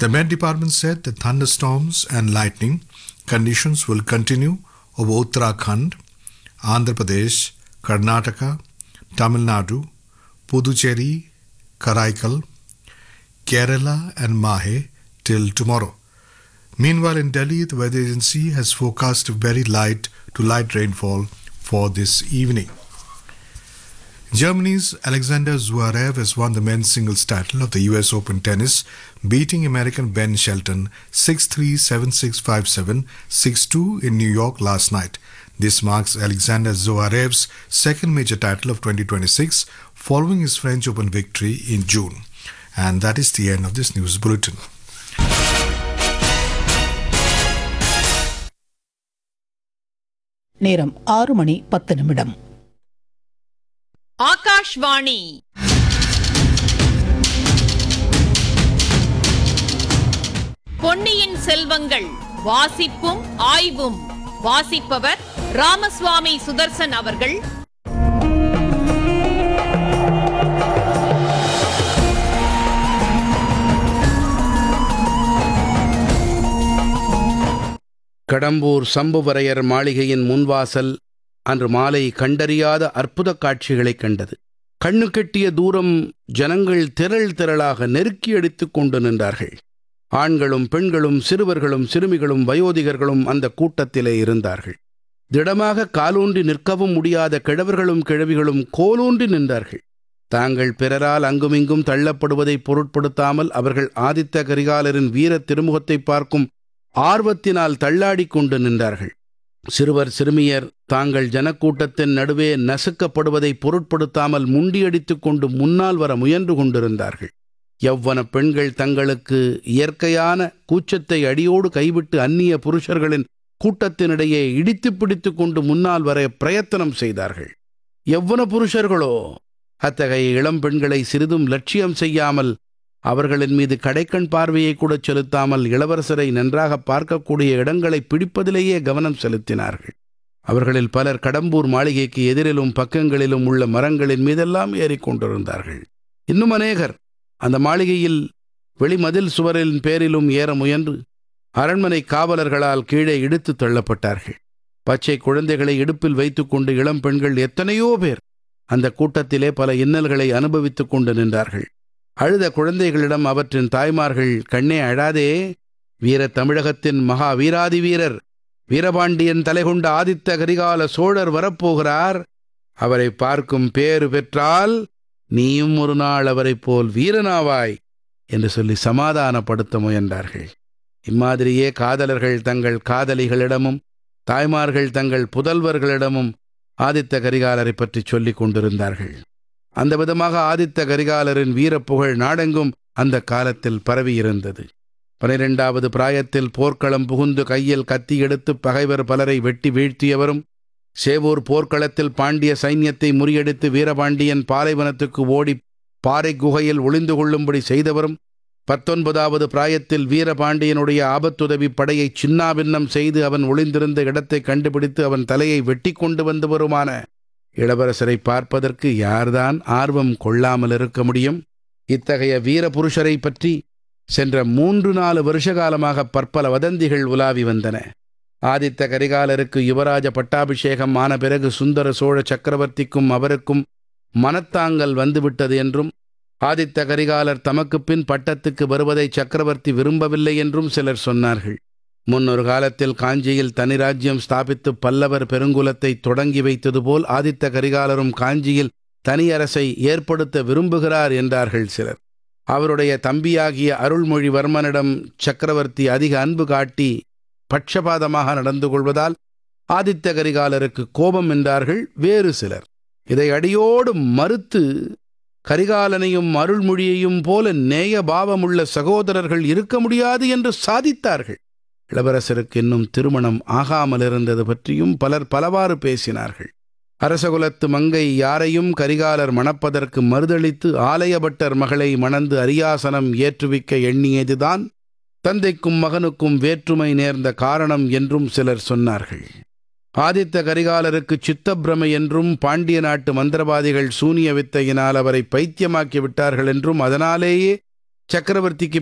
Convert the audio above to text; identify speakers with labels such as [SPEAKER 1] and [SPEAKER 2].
[SPEAKER 1] The Met Department said that thunderstorms and lightning conditions will continue over Uttarakhand, Andhra Pradesh, Karnataka, Tamil Nadu, Puducherry, Karaikal, Kerala, and Mahe till tomorrow. Meanwhile, in Delhi, the weather agency has forecast very light to light rainfall for this evening. Germany's Alexander Zverev has won the men's singles title of the US Open tennis, beating American Ben Shelton 6-3, 7-6, 5-7, 6-2 in New York last night. This marks Alexander Zverev's second major title of 2026, following his French Open victory in June. And that is the end of this news bulletin.
[SPEAKER 2] நேரம் ஆறு மணி பத்து நிமிடம்
[SPEAKER 3] ஆகாஷ்வாணி பொன்னியின் செல்வங்கள் வாசிப்பும் ஆய்வும் வாசிப்பவர் ராமசுவாமி சுதர்சன் அவர்கள்
[SPEAKER 4] கடம்பூர் சம்புவரையர் மாளிகையின் முன்வாசல் அன்று மாலை கண்டறியாத அற்புதக் காட்சிகளைக் கண்டது கண்ணு கெட்டிய தூரம் ஜனங்கள் திரள் திரளாக நெருக்கி அடித்துக் கொண்டு நின்றார்கள் ஆண்களும் பெண்களும் சிறுவர்களும் சிறுமிகளும் வயோதிகர்களும் அந்த கூட்டத்திலே இருந்தார்கள் திடமாக காலூன்றி நிற்கவும் முடியாத கிழவர்களும் கிழவிகளும் கோலூன்றி நின்றார்கள் தாங்கள் பிறரால் அங்குமிங்கும் தள்ளப்படுவதை பொருட்படுத்தாமல் அவர்கள் ஆதித்த கரிகாலரின் வீர திருமுகத்தை பார்க்கும் ஆர்வத்தினால் தள்ளாடிக் கொண்டு நின்றார்கள் சிறுவர் சிறுமியர் தாங்கள் ஜனக்கூட்டத்தின் நடுவே நசுக்கப்படுவதை பொருட்படுத்தாமல் முண்டியடித்துக் கொண்டு முன்னால் வர முயன்று கொண்டிருந்தார்கள் யவ்வன பெண்கள் தங்களுக்கு இயற்கையான கூச்சத்தை அடியோடு கைவிட்டு அந்நிய புருஷர்களின் கூட்டத்தினிடையே இடித்துப் பிடித்துக் கொண்டு முன்னால் வர பிரயத்தனம் செய்தார்கள் எவ்வன புருஷர்களோ அத்தகைய இளம் பெண்களை சிறிதும் லட்சியம் செய்யாமல் அவர்களின் மீது கடைக்கண் பார்வையை கூட செலுத்தாமல் இளவரசரை நன்றாக பார்க்கக்கூடிய இடங்களை பிடிப்பதிலேயே கவனம் செலுத்தினார்கள் அவர்களில் பலர் கடம்பூர் மாளிகைக்கு எதிரிலும் பக்கங்களிலும் உள்ள மரங்களின் மீதெல்லாம் ஏறிக்கொண்டிருந்தார்கள் இன்னும் அநேகர் அந்த மாளிகையில் வெளிமதில் சுவரின் பேரிலும் ஏற முயன்று அரண்மனை காவலர்களால் கீழே இழுத்து தள்ளப்பட்டார்கள் பச்சை குழந்தைகளை இடுப்பில் வைத்துக்கொண்டு இளம் பெண்கள் எத்தனையோ பேர் அந்த கூட்டத்திலே பல இன்னல்களை அனுபவித்துக் கொண்டு நின்றார்கள் அழுத குழந்தைகளிடம் அவற்றின் தாய்மார்கள் கண்ணே அழாதே வீர தமிழகத்தின் மகா வீராதி வீரர் வீரபாண்டியன் தலைகொண்ட ஆதித்த கரிகால சோழர் வரப்போகிறார் அவரை பார்க்கும் பேறு பெற்றால் நீயும் ஒரு நாள் அவரைப் போல் வீரனாவாய் என்று சொல்லி சமாதானப்படுத்த முயன்றார்கள் இம்மாதிரியே காதலர்கள் தங்கள் காதலிகளிடமும் தாய்மார்கள் தங்கள் புதல்வர்களிடமும் ஆதித்த கரிகாலரை பற்றி சொல்லிக் கொண்டிருந்தார்கள் அந்த விதமாக ஆதித்த கரிகாலரின் வீரப்புகழ் நாடெங்கும் அந்த காலத்தில் பரவியிருந்தது பனிரெண்டாவது பிராயத்தில் போர்க்களம் புகுந்து கையில் கத்தி எடுத்து பகைவர் பலரை வெட்டி வீழ்த்தியவரும் சேவூர் போர்க்களத்தில் பாண்டிய சைன்யத்தை முறியடித்து வீரபாண்டியன் பாலைவனத்துக்கு ஓடி பாறை குகையில் ஒளிந்து கொள்ளும்படி செய்தவரும் பத்தொன்பதாவது பிராயத்தில் வீரபாண்டியனுடைய ஆபத்துதவி படையை சின்னாபின்னம் செய்து அவன் ஒளிந்திருந்த இடத்தை கண்டுபிடித்து அவன் தலையை வெட்டி கொண்டு வந்தவருமான இளவரசரை பார்ப்பதற்கு யார்தான் ஆர்வம் கொள்ளாமல் இருக்க முடியும் இத்தகைய வீர புருஷரை பற்றி சென்ற மூன்று நாலு வருஷ காலமாக பற்பல வதந்திகள் உலாவி வந்தன ஆதித்த கரிகாலருக்கு யுவராஜ பட்டாபிஷேகம் ஆன பிறகு சுந்தர சோழ சக்கரவர்த்திக்கும் அவருக்கும் மனத்தாங்கல் வந்துவிட்டது என்றும் ஆதித்த கரிகாலர் தமக்கு பின் பட்டத்துக்கு வருவதை சக்கரவர்த்தி விரும்பவில்லை என்றும் சிலர் சொன்னார்கள் முன்னொரு காலத்தில் காஞ்சியில் தனி ராஜ்யம் ஸ்தாபித்து பல்லவர் பெருங்குலத்தை தொடங்கி வைத்தது போல் ஆதித்த கரிகாலரும் காஞ்சியில் தனி அரசை ஏற்படுத்த விரும்புகிறார் என்றார்கள் சிலர் அவருடைய தம்பியாகிய அருள்மொழிவர்மனிடம் சக்கரவர்த்தி அதிக அன்பு காட்டி பட்சபாதமாக நடந்து கொள்வதால் ஆதித்த கரிகாலருக்கு கோபம் என்றார்கள் வேறு சிலர் இதை அடியோடு மறுத்து கரிகாலனையும் அருள்மொழியையும் போல நேய பாவமுள்ள சகோதரர்கள் இருக்க முடியாது என்று சாதித்தார்கள் இளவரசருக்கு இன்னும் திருமணம் ஆகாமல் இருந்தது பற்றியும் பலர் பலவாறு பேசினார்கள் அரசகுலத்து மங்கை யாரையும் கரிகாலர் மணப்பதற்கு மறுதளித்து ஆலயபட்டர் மகளை மணந்து அரியாசனம் ஏற்றுவிக்க எண்ணியதுதான் தந்தைக்கும் மகனுக்கும் வேற்றுமை நேர்ந்த காரணம் என்றும் சிலர் சொன்னார்கள் ஆதித்த கரிகாலருக்கு சித்தப்பிரமை என்றும் பாண்டிய நாட்டு மந்திரவாதிகள் சூனிய வித்தையினால் அவரை பைத்தியமாக்கி விட்டார்கள் என்றும் அதனாலேயே சக்கரவர்த்திக்கு